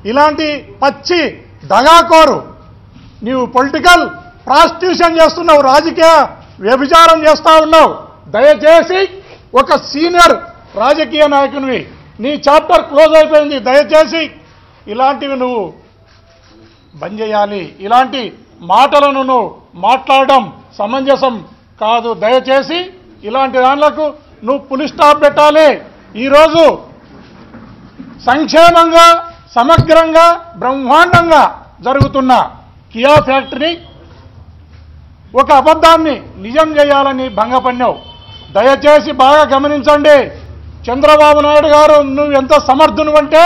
ఇలాంటి పచ్చి దగాకోరు నీవు పొలిటికల్ ప్రాస్టిట్యూషన్ చేస్తున్నావు రాజకీయ వ్యభిచారం చేస్తా ఉన్నావు దయచేసి ఒక సీనియర్ రాజకీయ నాయకునివి నీ చాప్టర్ క్లోజ్ అయిపోయింది దయచేసి ఇలాంటివి నువ్వు బంద్ చేయాలి ఇలాంటి మాటలను నువ్వు మాట్లాడడం సమంజసం కాదు దయచేసి ఇలాంటి దానిలకు నువ్వు పులి స్టాప్ పెట్టాలి ఈరోజు సంక్షేమంగా సమగ్రంగా బ్రహ్మాండంగా జరుగుతున్న కియా ఫ్యాక్టరీ ఒక అబద్ధాన్ని నిజం చేయాలని భంగపన్నావు దయచేసి బాగా గమనించండి చంద్రబాబు నాయుడు గారు నువ్వు ఎంత సమర్థును అంటే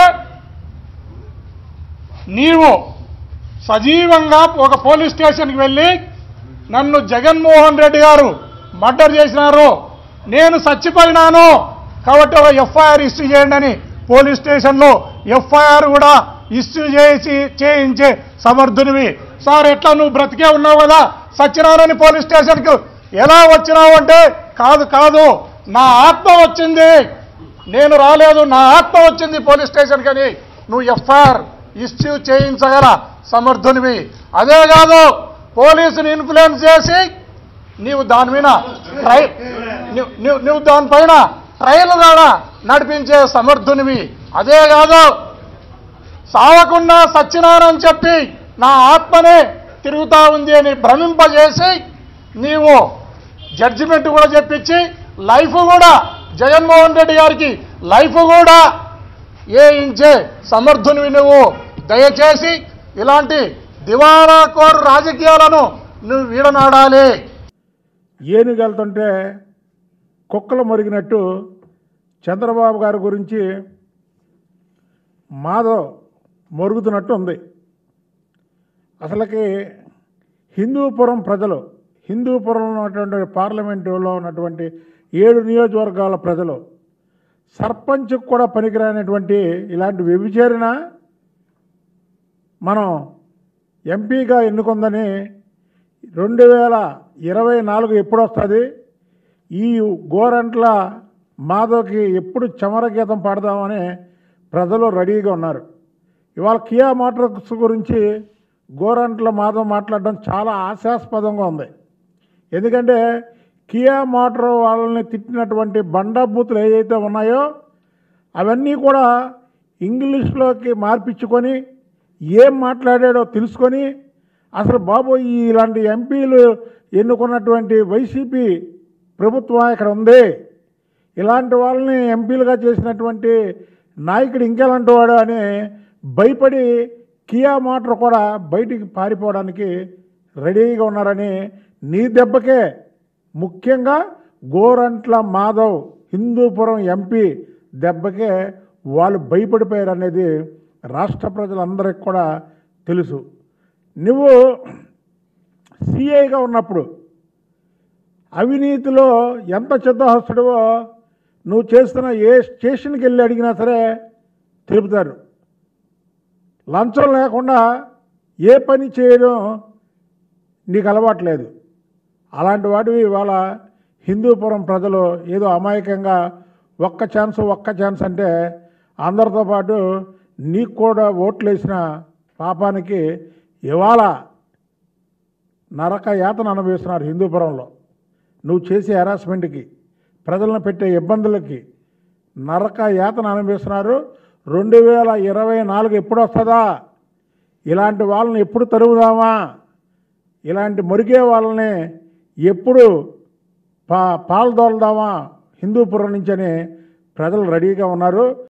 నీవు సజీవంగా ఒక పోలీస్ స్టేషన్కి వెళ్ళి నన్ను జగన్మోహన్ రెడ్డి గారు మర్డర్ చేసినారు నేను చచ్చిపోయినాను కాబట్టి ఒక ఎఫ్ఐఆర్ ఇష్యూ చేయండి అని పోలీస్ స్టేషన్లో ఎఫ్ఐఆర్ కూడా ఇష్యూ చేసి చేయించే సమర్థునివి సార్ ఎట్లా నువ్వు బ్రతికే ఉన్నావు కదా సత్యనారాయణ పోలీస్ స్టేషన్కి ఎలా వచ్చినావు అంటే కాదు కాదు నా ఆత్మ వచ్చింది నేను రాలేదు నా ఆత్మ వచ్చింది పోలీస్ స్టేషన్కి అని నువ్వు ఎఫ్ఐఆర్ ఇష్యూ చేయించగల సమర్థునివి అదే కాదు పోలీసుని ఇన్ఫ్లుయెన్స్ చేసి నీవు దాని మీద ట్రై నువ్వు- నువ్వు నువ్వు దానిపైన ట్రయల్ కూడా నడిపించే సమర్థునివి అదే కాదు సావకుండా సత్యనారాయణ చెప్పి నా ఆత్మనే తిరుగుతా ఉంది అని భ్రమింపజేసి నీవు జడ్జిమెంట్ కూడా చెప్పించి లైఫ్ కూడా జగన్మోహన్ రెడ్డి గారికి లైఫ్ కూడా ఏ ఇంచే సమర్థునివి నువ్వు దయచేసి ఇలాంటి దివారా కోరు రాజకీయాలను నువ్వు వీడనాడాలి ఏనుగెళ్తుంటే కుక్కలు మరిగినట్టు చంద్రబాబు గారి గురించి మాధవ్ మరుగుతున్నట్టు ఉంది అసలుకి హిందూపురం ప్రజలు హిందూపురంలో ఉన్నటువంటి పార్లమెంటులో ఉన్నటువంటి ఏడు నియోజకవర్గాల ప్రజలు సర్పంచ్కి కూడా పనికిరానటువంటి ఇలాంటి వ్యభిచారిన మనం ఎంపీగా ఎన్నుకుందని రెండు వేల ఇరవై నాలుగు ఎప్పుడు వస్తుంది ఈ గోరంట్ల మాధవ్కి ఎప్పుడు చమర గీతం పాడదామని ప్రజలు రెడీగా ఉన్నారు ఇవాళ కియా మోటార్స్ గురించి గోరంట్ల మాధవ్ మాట్లాడడం చాలా ఆశాస్పదంగా ఉంది ఎందుకంటే కియా మోటార్ వాళ్ళని తిట్టినటువంటి బండబూతులు ఏవైతే ఉన్నాయో అవన్నీ కూడా ఇంగ్లీష్లోకి మార్పించుకొని ఏం మాట్లాడాడో తెలుసుకొని అసలు బాబు ఈ ఇలాంటి ఎంపీలు ఎన్నుకున్నటువంటి వైసీపీ ప్రభుత్వం ఇక్కడ ఉంది ఇలాంటి వాళ్ళని ఎంపీలుగా చేసినటువంటి నాయకుడు ఇంకెలాంటి వాడు అని భయపడి కియా మోటార్ కూడా బయటికి పారిపోవడానికి రెడీగా ఉన్నారని నీ దెబ్బకే ముఖ్యంగా గోరంట్ల మాధవ్ హిందూపురం ఎంపీ దెబ్బకే వాళ్ళు భయపడిపోయారు అనేది రాష్ట్ర ప్రజలందరికీ కూడా తెలుసు నువ్వు సిఐగా ఉన్నప్పుడు అవినీతిలో ఎంత చిత్తహస్తుడివో నువ్వు చేస్తున్న ఏ స్టేషన్కి వెళ్ళి అడిగినా సరే తెలుపుతారు లంచం లేకుండా ఏ పని చేయడం నీకు అలవాట్లేదు అలాంటి వాటివి ఇవాళ హిందూపురం ప్రజలు ఏదో అమాయకంగా ఒక్క ఛాన్స్ ఒక్క ఛాన్స్ అంటే అందరితో పాటు నీకు కూడా ఓట్లు వేసిన పాపానికి ఇవాళ నరక యాతన అనుభవిస్తున్నారు హిందూపురంలో నువ్వు చేసే హెరాస్మెంట్కి ప్రజలను పెట్టే ఇబ్బందులకి నరక యాతన అనుభవిస్తున్నారు రెండు వేల ఇరవై నాలుగు ఎప్పుడు వస్తుందా ఇలాంటి వాళ్ళని ఎప్పుడు తరువుదామా ఇలాంటి మురిగే వాళ్ళని ఎప్పుడు పా పాల్దోలదామా హిందూపురం నుంచి అని ప్రజలు రెడీగా ఉన్నారు